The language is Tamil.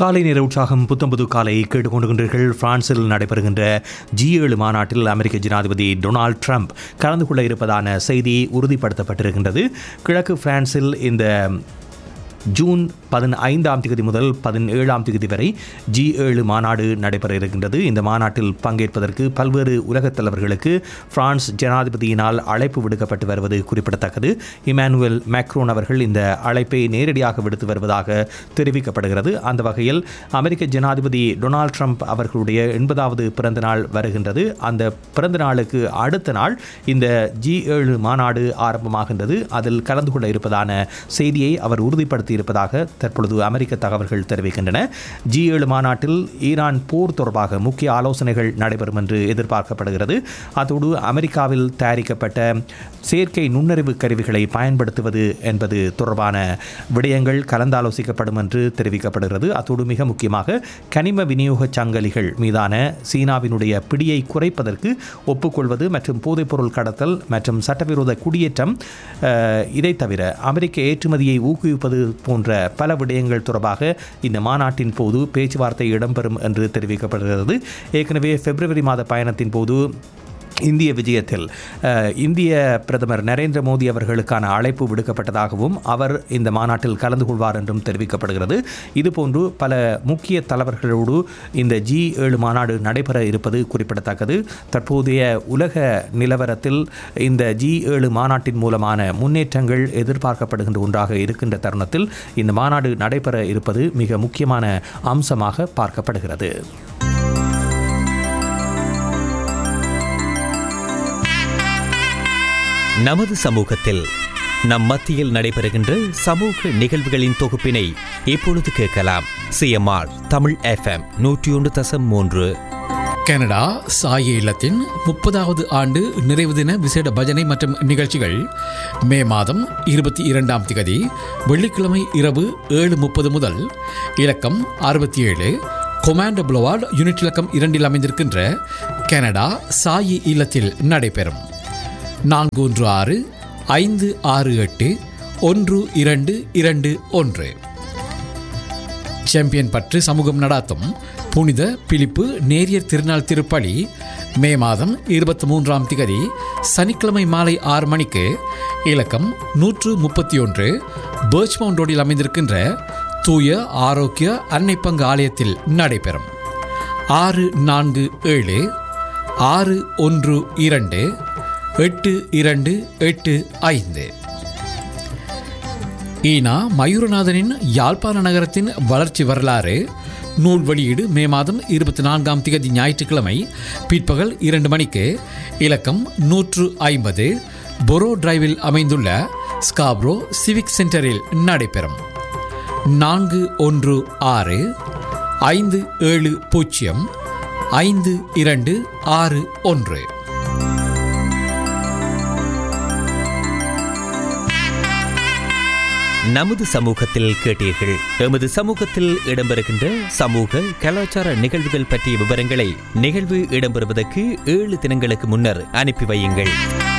காலை நேர உற்சாகம் புத்தம்புது காலை கேட்டுக்கொண்டுகின்றீர்கள் பிரான்சில் நடைபெறுகின்ற ஜி ஏழு மாநாட்டில் அமெரிக்க ஜனாதிபதி டொனால்ட் ட்ரம்ப் கலந்து கொள்ள இருப்பதான செய்தி உறுதிப்படுத்தப்பட்டிருக்கின்றது கிழக்கு பிரான்சில் இந்த ஜூன் பதினைந்தாம் தேதி முதல் பதினேழாம் தேதி வரை ஜி ஏழு மாநாடு நடைபெற இருக்கின்றது இந்த மாநாட்டில் பங்கேற்பதற்கு பல்வேறு உலகத் தலைவர்களுக்கு பிரான்ஸ் ஜனாதிபதியினால் அழைப்பு விடுக்கப்பட்டு வருவது குறிப்பிடத்தக்கது இமானுவேல் மேக்ரோன் அவர்கள் இந்த அழைப்பை நேரடியாக விடுத்து வருவதாக தெரிவிக்கப்படுகிறது அந்த வகையில் அமெரிக்க ஜனாதிபதி டொனால்ட் ட்ரம்ப் அவர்களுடைய எண்பதாவது பிறந்த நாள் வருகின்றது அந்த பிறந்த நாளுக்கு அடுத்த நாள் இந்த ஜி ஏழு மாநாடு ஆரம்பமாகின்றது அதில் கலந்து கொள்ள இருப்பதான செய்தியை அவர் உறுதிப்படுத்தி இருப்பதாக தற்பொழுது அமெரிக்க தகவல்கள் தெரிவிக்கின்றன ஜி ஏழு மாநாட்டில் ஈரான் போர் தொடர்பாக முக்கிய ஆலோசனைகள் நடைபெறும் என்று எதிர்பார்க்கப்படுகிறது அதோடு அமெரிக்காவில் தயாரிக்கப்பட்ட செயற்கை நுண்ணறிவு கருவிகளை பயன்படுத்துவது என்பது தொடர்பான விடயங்கள் கலந்தாலோசிக்கப்படும் என்று தெரிவிக்கப்படுகிறது அதோடு மிக முக்கியமாக கனிம விநியோக சங்கலிகள் மீதான சீனாவினுடைய பிடியை குறைப்பதற்கு ஒப்புக்கொள்வது மற்றும் போதைப்பொருள் கடத்தல் மற்றும் சட்டவிரோத குடியேற்றம் அஹ், இதை தவிர அமெரிக்க ஏற்றுமதியை ஊக்குவிப்பது போன்ற பல விடயங்கள் தொடர்பாக இந்த மாநாட்டின் போது பேச்சுவார்த்தை இடம்பெறும் என்று தெரிவிக்கப்படுகிறது ஏற்கனவே பிப்ரவரி மாத பயணத்தின் போது இந்திய விஜயத்தில் அஹ், இந்திய பிரதமர் நரேந்திர மோடி அவர்களுக்கான அழைப்பு விடுக்கப்பட்டதாகவும் அவர் இந்த மாநாட்டில் கலந்து கொள்வார் என்றும் தெரிவிக்கப்படுகிறது இதுபோன்று பல முக்கிய தலைவர்களோடு இந்த ஜி ஏழு மாநாடு நடைபெற இருப்பது குறிப்பிடத்தக்கது தற்போதைய உலக நிலவரத்தில் இந்த ஜி ஏழு மாநாட்டின் மூலமான முன்னேற்றங்கள் எதிர்பார்க்கப்படுகின்ற ஒன்றாக இருக்கின்ற தருணத்தில் இந்த மாநாடு நடைபெற இருப்பது மிக முக்கியமான அம்சமாக பார்க்கப்படுகிறது நமது சமூகத்தில் நம் மத்தியில் நடைபெறுகின்ற சமூக நிகழ்வுகளின் தொகுப்பினை இப்பொழுது கேட்கலாம் சிஎம்ஆர் தமிழ் எஃப்எம் நூற்றி ஒன்று தசம் மூன்று கனடா சாய இல்லத்தின் முப்பதாவது ஆண்டு நிறைவு தின விசேட பஜனை மற்றும் நிகழ்ச்சிகள் மே மாதம் இருபத்தி இரண்டாம் திகதி வெள்ளிக்கிழமை இரவு ஏழு முப்பது முதல் இலக்கம் அறுபத்தி ஏழு கொமாண்டோ புலவார்டு யூனிட் இலக்கம் இரண்டில் அமைந்திருக்கின்ற கனடா சாயி இல்லத்தில் நடைபெறும் நான்கு ஒன்று ஆறு ஐந்து ஆறு எட்டு ஒன்று இரண்டு இரண்டு ஒன்று சாம்பியன் பற்று சமூகம் நடாத்தும் புனித பிலிப்பு நேரியர் திருநாள் திருப்பலி மே மாதம் இருபத்தி மூன்றாம் திகதி சனிக்கிழமை மாலை ஆறு மணிக்கு இலக்கம் நூற்று முப்பத்தி ஒன்று பேர்ச்மவுண்ட் ரோடில் அமைந்திருக்கின்ற தூய ஆரோக்கிய அன்னை பங்கு ஆலயத்தில் நடைபெறும் ஆறு நான்கு ஏழு ஆறு ஒன்று இரண்டு எட்டு இரண்டு எட்டு ஐந்து ஈனா மயூரநாதனின் யாழ்ப்பாண நகரத்தின் வளர்ச்சி வரலாறு நூல் வெளியீடு மே மாதம் இருபத்தி நான்காம் திகதி ஞாயிற்றுக்கிழமை பிற்பகல் இரண்டு மணிக்கு இலக்கம் நூற்று ஐம்பது பொரோ டிரைவில் அமைந்துள்ள ஸ்காப்ரோ சிவிக் சென்டரில் நடைபெறும் நான்கு ஒன்று ஆறு ஐந்து ஏழு பூஜ்ஜியம் ஐந்து இரண்டு ஆறு ஒன்று நமது சமூகத்தில் கேட்டீர்கள் எமது சமூகத்தில் இடம்பெறுகின்ற சமூக கலாச்சார நிகழ்வுகள் பற்றிய விவரங்களை நிகழ்வு இடம்பெறுவதற்கு ஏழு தினங்களுக்கு முன்னர் அனுப்பி வையுங்கள்